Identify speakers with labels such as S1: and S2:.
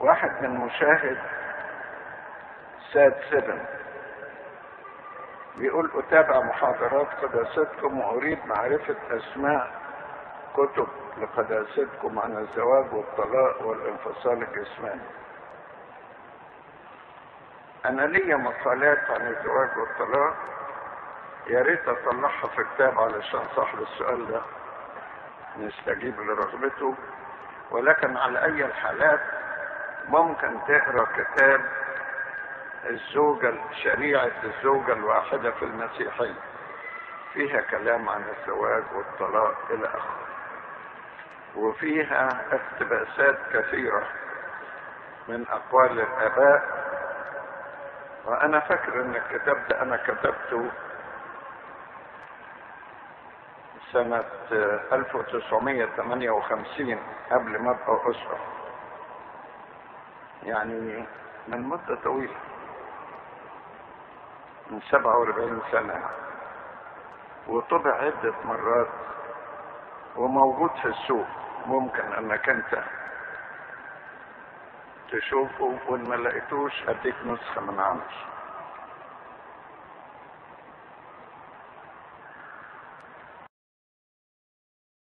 S1: واحد من مشاهد ساد سبن بيقول أتابع محاضرات قداستكم وأريد معرفة أسماء كتب لقداستكم عن الزواج والطلاق والانفصال الجسماني أنا ليا مقالات عن الزواج والطلاق يا ريت أطلعها في كتاب علشان صاحب السؤال ده نستجيب لرغبته ولكن على أي الحالات ممكن تقرا كتاب الزوجة شريعة الزوجة الواحدة في المسيحية فيها كلام عن الزواج والطلاق إلى آخره وفيها اقتباسات كثيرة من أقوال الآباء وأنا فاكر إن الكتاب ده أنا كتبته سنة 1958 قبل ما أبقى أسرة يعني من مدة طويلة من 47 سنة وطبع عدة مرات وموجود في السوق ممكن انك انت تشوفه وان ما لقيتوش اديك نسخة من عندي